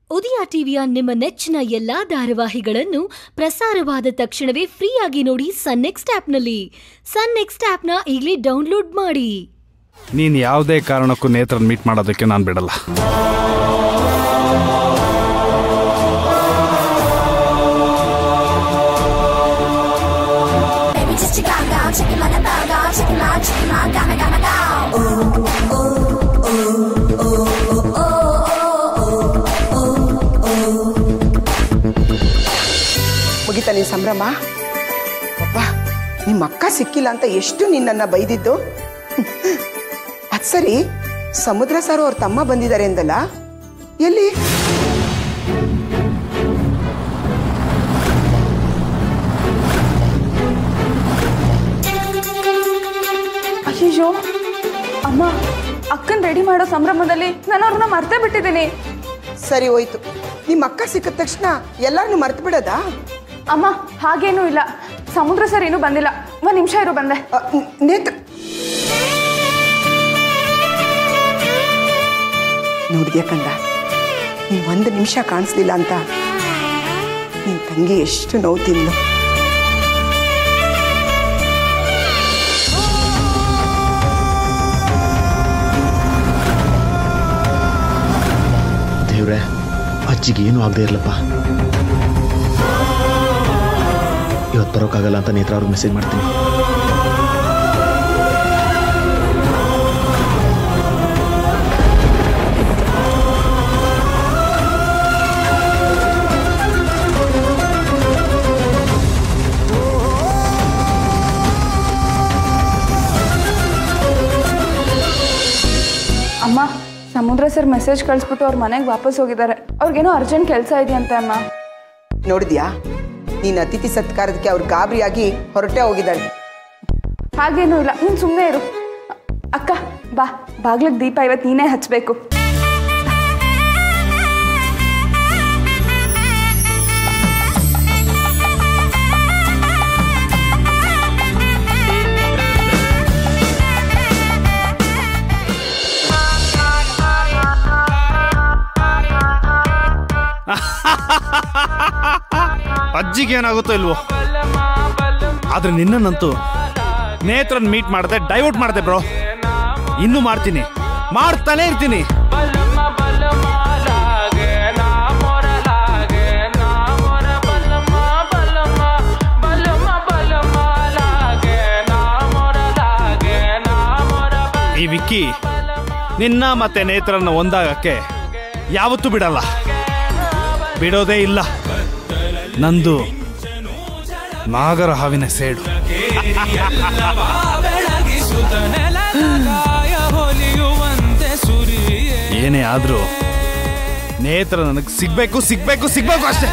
ಉದಯ ಟಿವಿಯ ನಿಮ್ಮ ನೆಚ್ಚಿನ ಎಲ್ಲಾ ಧಾರಾವಾಹಿಗಳನ್ನು ಪ್ರಸಾರವಾದ ತಕ್ಷಣವೇ ಫ್ರೀಯಾಗಿ ನೋಡಿ ಸನ್ ನೆಕ್ಸ್ಟ್ ಆಪ್ನಲ್ಲಿ ಸನ್ ನೆಕ್ಸ್ಟ್ ಆಪ್ನ ಈಗಲೇ ಡೌನ್ಲೋಡ್ ಮಾಡಿ ನೀನು ಯಾವುದೇ ಕಾರಣಕ್ಕೂ ನೇತ್ರನ್ ಮೀಟ್ ಮಾಡೋದಕ್ಕೆ ನಾನು ಬಿಡಲ್ಲ Baby, just you go, go, check it like a dog, go, check it out, check it out, gotta, gotta go. ಮುಗಿತಾ ನಿನ್ ಸಂಭ್ರಮ ಅಪ್ಪ ನಿಮ್ಮ ಅಕ್ಕ ಸಿಕ್ಕಿಲ್ಲ ಅಂತ ಎಷ್ಟು ನಿನ್ನನ್ನ ಬೈದಿದ್ದು ಅದ್ ಸರಿ ಸಮುದ್ರ ಸರ್ ಅವ್ರ ತಮ್ಮ ಬಂದಿದ್ದಾರೆ ಎಂದಲ್ಲ ಎಲ್ಲಿ ಅಯ್ಯೋ ಅಮ್ಮ ಅಕ್ಕನ್ ರೆಡಿ ಮಾಡೋ ಸಂಭ್ರಮದಲ್ಲಿ ನಾನು ಅವ್ರನ್ನ ಮರ್ತೇ ಬಿಟ್ಟಿದ್ದೀನಿ ಸರಿ ಹೋಯ್ತು ನಿಮ್ಮ ಅಕ್ಕ ಸಿಕ್ಕಿದ ತಕ್ಷಣ ಎಲ್ಲಾರನ್ನು ಮರ್ತು ಬಿಡೋದಾ ಅಮ್ಮ ಹಾಗೇನೂ ಇಲ್ಲ ಸಮುದ್ರ ಸರ್ ಇನ್ನೂ ಬಂದಿಲ್ಲ ಒಂದ್ ನಿಮಿಷ ಇರು ಬಂದೆ ಅ, ನ್- ನೇತ್ರ ನೋಡಿದ್ಯಾ ಕಂದ ನೀನ್ ಒಂದು ನಿಮಿಷ ಕಾಣಿಸ್ಲಿಲ್ಲ ಅಂತ ನಿನ್ ತಂಗಿ ಎಷ್ಟು ನೋವು ತಿಂದ್ಲು ದೇವ್ರೆ ಅಜ್ಜಿಗೆ ಏನೂ ಆಗದೆ ಇರಲಪ್ಪ ಇವತ್ತು ಬರೋಕ್ಕಾಗಲ್ಲ ಅಂತ ನೇತ್ರ ಅವ್ರಿಗೆ ಮೆಸೇಜ್ ಮಾಡ್ತೀನಿ ಅಮ್ಮ ಸಮುದ್ರ ಸರ್ ಮೆಸೇಜ್ ಕಳಿಸ್ಬಿಟ್ಟು ಅವ್ರ ಮನೆಗೆ ವಾಪಸ್ ಹೋಗಿದ್ದಾರೆ ಅವ್ರಿಗೇನೋ ಅರ್ಜೆಂಟ್ ಕೆಲಸ ಇದೆಯಂತೆ ಅಮ್ಮ ನೋಡಿದ್ಯಾ ನೀನ್ ಅತಿಥಿ ಸತ್ಕಾರದಕ್ಕೆ ಅವ್ರು ಗಾಬರಿಯಾಗಿ ಹೊರಟೆ ಹೋಗಿದ್ದಾಳೆ ಹಾಗೇನೂ ಇಲ್ಲ ನೀನು ಸುಮ್ಮನೆ ಇರು ಅಕ್ಕ ಬಾ ಬಾಗ್ಲಿಗೆ ದೀಪ ಇವತ್ತು ನೀನೇ ಹಚ್ಚಬೇಕು ಅಜ್ಜಿಗೆ ಏನಾಗುತ್ತೋ ಇಲ್ವೋ ಆದ್ರೆ ನಿನ್ನನ್ನಂತೂ ನೇತ್ರನ್ ಮೀಟ್ ಮಾಡದೆ ಡೈವರ್ಟ್ ಮಾಡಿದೆ ಬ್ರೋ ಇನ್ನೂ ಮಾಡ್ತೀನಿ ಮಾಡ್ತಾನೆ ಇರ್ತೀನಿ ಈ ವಿಕ್ಕಿ ನಿನ್ನ ಮತ್ತೆ ನೇತ್ರನ ಒಂದಾಗಕ್ಕೆ ಯಾವತ್ತೂ ಬಿಡಲ್ಲ ಬಿಡೋದೇ ಇಲ್ಲ ನಂದು ನಾಗರ ಹಾವಿನ ಸೇಡು ಏನೇ ಆದ್ರೂ ನೇತ್ರ ನನಗೆ ಸಿಗ್ಬೇಕು ಸಿಗ್ಬೇಕು ಸಿಗ್ಬೇಕು ಅಷ್ಟೇ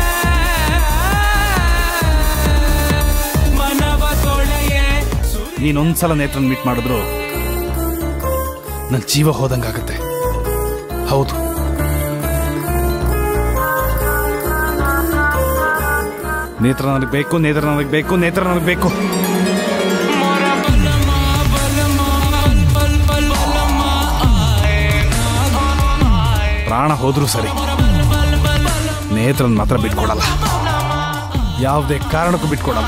ನೀನೊಂದ್ಸಲ ನೇತ್ರನ್ ಮೀಟ್ ಮಾಡಿದ್ರು ನನ್ನ ಜೀವ ಹೋದಂಗಾಗತ್ತೆ ಹೌದು ನೇತ್ರ ನನಗೆ ಬೇಕು ನೇತ್ರ ನನಗೆ ಬೇಕು ನೇತ್ರ ನನಗೆ ಬೇಕು ಪ್ರಾಣ ಹೋದ್ರೂ ಸರಿ ನೇತ್ರನ್ ಮಾತ್ರ ಬಿಟ್ಕೊಡಲ್ಲ ಯಾವುದೇ ಕಾರಣಕ್ಕೂ ಬಿಟ್ಕೊಡಲ್ಲ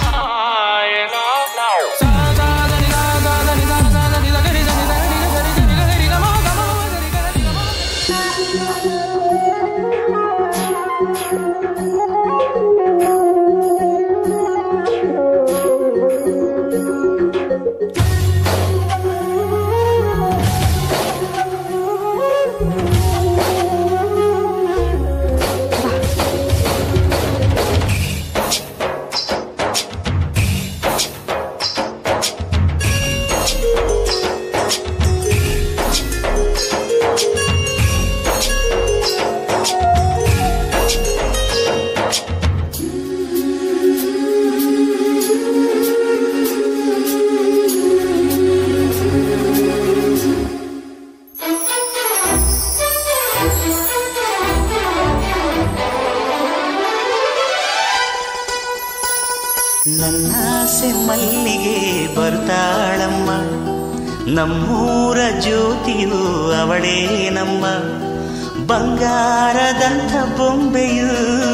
ನನ್ನಾಸೆ ಮಲ್ಲಿಗೆ ಬರ್ತಾಳಮ್ಮ ನಮ್ಮೂರ ಜ್ಯೋತಿಯು ಅವಳೇ ನಮ್ಮ ಬಂಗಾರದಂಥ ಬೊಂಬೆಯು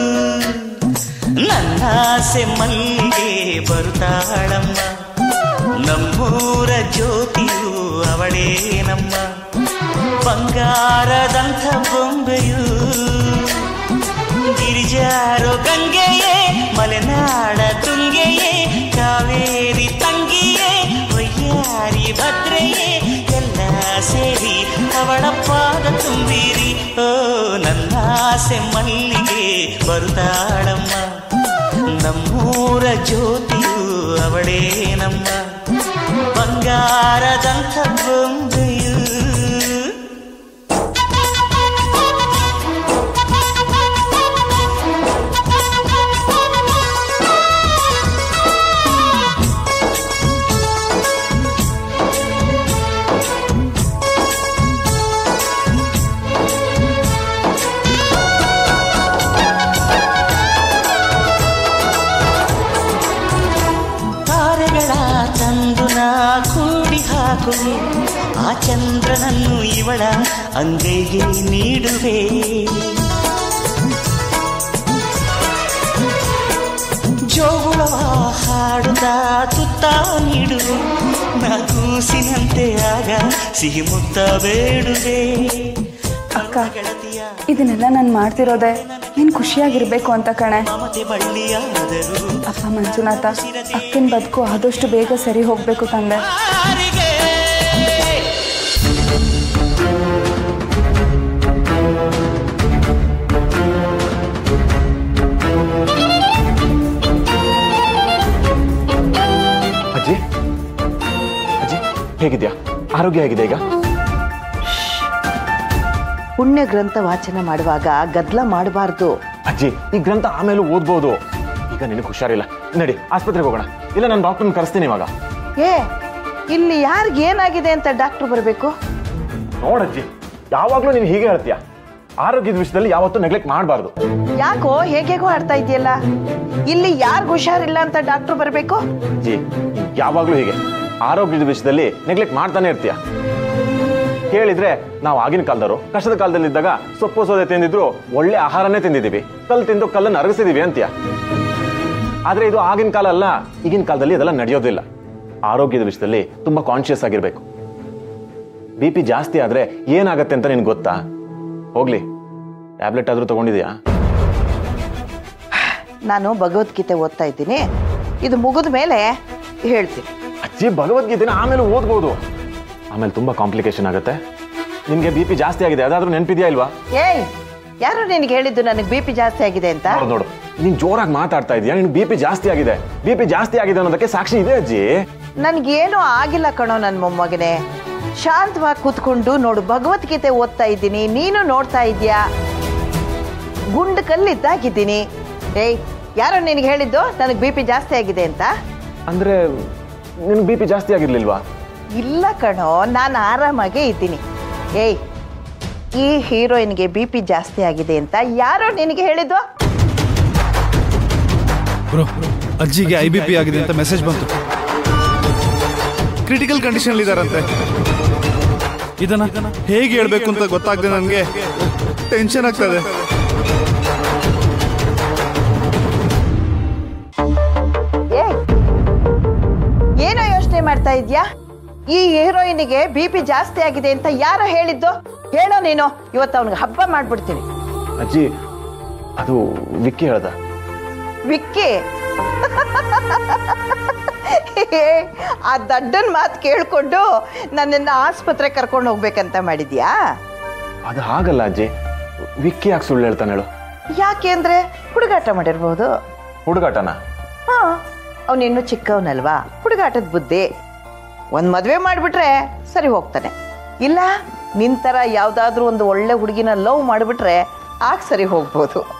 ನನ್ನಾಸೆ ಮಲ್ಲಿಗೆ ಬರುತ್ತಾಳಮ್ಮ ನಮ್ಮೂರ ಜ್ಯೋತಿಯು ಅವಳೇ ನಮ್ಮ ಬಂಗಾರದಂಥ ಬೊಂಬೆಯು ಗಿರಿಜಾರೋ ಗಂಗೆಯೇ ಮಲೆನಾಡ ತುಂಗೆಯೇ ಕಾವೇರಿ ತಂಗಿಯೇ ಒಯ್ಯಾರಿ ಭದ್ರೆಯೇ ಎಲ್ಲ ಸೇರಿ ಅವಳ ಪಾದ ತುಂಬಿರಿ ಓ ನನ್ನ ಆಸೆ ಮಲ್ಲಿಗೆ ಬರುತ್ತಾಳಮ್ಮ ನಮ್ಮೂರ ಜ್ಯೋತಿಯು ಅವಳೇ ನಮ್ಮ ಬಂಗಾರದಂಥ ಬೊಂಬೆಯು ತಾರೆಗಳ ತಂದು ನಾ ಕೂಡಿ ಹಾಕುವೆ ಆ ಚಂದ್ರನನ್ನು ಇವಳ ಅಂಗೈಗೆ ನೀಡುವೆ ಜೋಗುಳವ ಹಾಡುತ್ತ ತುತ್ತ ನೀಡುವೆ ನಾ ಕೂಸಿನಂತೆ ಆಗ ಸಿಹಿ ಮುತ್ತ ಬೇಡುವೆ ಅಕ್ಕ ಇದನ್ನೆಲ್ಲ ನಾನು ಮಾಡ್ತಿರೋದೆ ನೀನು ಖುಷಿಯಾಗಿರ್ಬೇಕು ಅಂತ ಕಣೆ ಮಮತೆ ಬಳ್ಳಿಯಾದರು ಅಪ್ಪ ಮಂಜುನಾಥ ಅಕ್ಕನ ಬದುಕು ಆದಷ್ಟು ಬೇಗ ಸರಿ ಹೋಗ್ಬೇಕು ತಂದೆ ಯಾರಿಗೆ ಅಜ್ಜಿ ಅಜ್ಜಿ ಹೇಗಿದ್ಯಾ ಆರೋಗ್ಯ ಹೇಗಿದೆ ಈಗ ಪುಣ್ಯ ಗ್ರಂಥ ವಾಚನ ಮಾಡುವಾಗ ಗದ್ದಲ ಮಾಡಬಾರ್ದು ಅಜ್ಜಿ ಈ ಗ್ರಂಥ ಆಮೇಲೆ ಓದ್ಬೋದು ಈಗ ನಿನಗೆ ಹುಷಾರಿಲ್ಲ ನಡಿ ಆಸ್ಪತ್ರೆಗೆ ಹೋಗೋಣ ಇಲ್ಲ ನಾನು ಡಾಕ್ಟರ್ನ ಕರೆಸ್ತೀನಿ ಇವಾಗ ಏ ಇಲ್ಲಿ ಯಾರಿಗೆ ಏನಾಗಿದೆ ಅಂತ ಡಾಕ್ಟ್ರು ಬರಬೇಕು ನೋಡಜ್ಜಿ ಯಾವಾಗಲೂ ನೀನು ಹೀಗೆ ಹೇಳ್ತೀಯ ಆರೋಗ್ಯದ ವಿಷಯದಲ್ಲಿ ಯಾವತ್ತೂ ನೆಗ್ಲೆಕ್ಟ್ ಮಾಡಬಾರ್ದು ಯಾಕೋ ಹೇಗೇಗೋ ಆಡ್ತಾ ಇದೆಯಲ್ಲ ಇಲ್ಲಿ ಯಾರಿಗೂ ಹುಷಾರಿಲ್ಲ ಅಂತ ಡಾಕ್ಟ್ರು ಬರಬೇಕು ಜಿ ಯಾವಾಗಲೂ ಹೀಗೆ ಆರೋಗ್ಯದ ವಿಷಯದಲ್ಲಿ ನೆಗ್ಲೆಕ್ಟ್ ಮಾಡ್ತಾನೆ ಇರ್ತೀಯ ಕೇಳಿದ್ರೆ ನಾವು ಆಗಿನ ಕಾಲದವರು ಕಷ್ಟದ ಕಾಲದಲ್ಲಿದ್ದಾಗ ಸೊಪ್ಪು ಸೋದೆ ತಿಂದಿದ್ರು ಒಳ್ಳೆ ಆಹಾರನೇ ತಿಂದಿದ್ದೀವಿ ಕಲ್ಲು ತಿಂದು ಕಲ್ಲನ್ನು ಅರಗಿಸಿದೀವಿ ಅಂತೀಯ ಆದ್ರೆ ಇದು ಆಗಿನ ಕಾಲ ಅಲ್ಲ ಈಗಿನ ಕಾಲದಲ್ಲಿ ಇದೆಲ್ಲ ನಡೆಯೋದಿಲ್ಲ ಆರೋಗ್ಯದ ವಿಷಯದಲ್ಲಿ ತುಂಬಾ ಕಾನ್ಶಿಯಸ್ ಆಗಿರ್ಬೇಕು ಬಿ ಪಿ ಜಾಸ್ತಿ ಆದ್ರೆ ಏನಾಗತ್ತೆ ಅಂತ ನಿನ್ಗೆ ಗೊತ್ತಾ ಹೋಗ್ಲಿ ಟ್ಯಾಬ್ಲೆಟ್ ಆದ್ರೂ ತಗೊಂಡಿದ್ಯಾ ನಾನು ಭಗವದ್ಗೀತೆ ಓದ್ತಾ ಇದ್ದೀನಿ ಇದು ಮುಗಿದ ಮೇಲೆ ಹೇಳ್ತೀನಿ ಅಜ್ಜಿ ಭಗವದ್ಗೀತೆನ ಆಮೇಲೆ ಓದ್ಬೋದು ಆಮೇಲೆ ತುಂಬಾ ಕಾಂಪ್ಲಿಕೇಶನ್ ಆಗುತ್ತೆ ನಿನ್ಗೆ ಬಿ ಪಿ ಜಾಸ್ತಿ ಆಗಿದೆ ಅದಾದ್ರೂ ನೆನಪಿದ್ಯಾ ಇಲ್ವಾ ಏಯ್ ಯಾರು ನಿನಗೆ ಹೇಳಿದ್ದು ನನಗೆ ಬಿ ಪಿ ಜಾಸ್ತಿ ಆಗಿದೆ ಅಂತ ನೋಡು ನೋಡು ನೀನ್ ಜೋರಾಗಿ ಮಾತಾಡ್ತಾ ಇದೀಯಾ ನಿನ್ ಬಿ ಪಿ ಜಾಸ್ತಿ ಆಗಿದೆ ಬಿ ಪಿ ಜಾಸ್ತಿ ಆಗಿದೆ ಅನ್ನೋದಕ್ಕೆ ಸಾಕ್ಷಿ ಇದೆ ಅಜ್ಜಿ ನನಗೇನು ಆಗಿಲ್ಲ ಕಣೋ ನನ್ನ ಮೊಮ್ಮಗನೇ ಶಾಂತವಾಗಿ ಕೂತ್ಕೊಂಡು ನೋಡು ಭಗವದ್ಗೀತೆ ಓದ್ತಾ ಇದ್ದೀನಿ ನೀನು ನೋಡ್ತಾ ಇದೀಯಾ ಗುಂಡು ಕಲ್ಲಿದ್ದಾಗಿದ್ದೀನಿ ಏಯ್ ಯಾರೋ ನಿನಗೆ ಹೇಳಿದ್ದು ನನಗೆ ಬಿ ಪಿ ಜಾಸ್ತಿ ಆಗಿದೆ ಅಂತ ಅಂದ್ರೆ ನಿನ್ ಬಿ ಪಿ ಜಾಸ್ತಿ ಆಗಿರ್ಲಿಲ್ವಾ ಇಲ್ಲ ಕಣೋ ನಾನು ಆರಾಮಾಗೇ ಇದ್ದೀನಿ ಏಯ್ ಈ ಹೀರೋಯಿನ್ಗೆ ಬಿ ಪಿ ಜಾಸ್ತಿ ಆಗಿದೆ ಅಂತ ಯಾರೋ ನಿನಗೆ ಹೇಳಿದ್ದು ಬ್ರೋ ಅಜ್ಜಿಗೆ ಐ ಬಿ ಪಿ ಆಗಿದೆ ಅಂತ ಮೆಸೇಜ್ ಬಂತು ಕ್ರಿಟಿಕಲ್ ಕಂಡೀಷನ್ ಇದಾರಂತೆ ಇದನ್ನ ಹೇಗೆ ಹೇಳ್ಬೇಕು ಅಂತ ಗೊತ್ತಾಗದೆ ನನಗೆ ಟೆನ್ಷನ್ ಆಗ್ತದೆ ಏಯ್ ಏನೋ ಯೋಚನೆ ಮಾಡ್ತಾ ಇದ್ಯಾ ಈ ಹೀರೋಯಿನ್ಗೆ ಬಿ ಪಿ ಜಾಸ್ತಿ ಆಗಿದೆ ಅಂತ ಯಾರೋ ಹೇಳಿದ್ದು ಹೇಳೋ ನೀನು ಇವತ್ತು ಅವನಿಗೆ ಹಬ್ಬ ಮಾಡ್ಬಿಡ್ತೀನಿ ಅಜ್ಜಿ ಅದು ವಿಕ್ಕಿ ಹೇಳ್ದ ವಿಕ್ಕಿ ಏ, ಆ ದಡ್ಡನ್ ಮಾತು ಕೇಳ್ಕೊಂಡು ನನ್ನನ್ನು ಆಸ್ಪತ್ರೆ ಕರ್ಕೊಂಡು ಹೋಗ್ಬೇಕಂತ ಮಾಡಿದ್ಯಾ ಅದು ಹಾಗಲ್ಲ ಅಜ್ಜಿ ವಿಕ್ಕಿ ಯಾಕೆ ಸುಳ್ಳು ಹೇಳ್ತಾನೆ ಹೇಳು ಯಾಕೆ ಅಂದ್ರೆ ಹುಡುಗಾಟ ಮಾಡಿರ್ಬೋದು ಹುಡುಗಾಟನ ಹಾ ಅವನು ಇನ್ನೂ ಚಿಕ್ಕವನಲ್ವಾ ಹುಡುಗಾಟದ ಬುದ್ಧಿ ಒಂದ್ ಮದ್ವೆ ಮಾಡ್ಬಿಟ್ರೆ ಸರಿ ಹೋಗ್ತಾನೆ ಇಲ್ಲ ನಿಂತರ ಯಾವ್ದಾದ್ರೂ ಒಂದು ಒಳ್ಳೆ ಹುಡುಗಿನ ಲವ್ ಮಾಡಿಬಿಟ್ರೆ ಆಗ ಸರಿ ಹೋಗ್ಬೋದು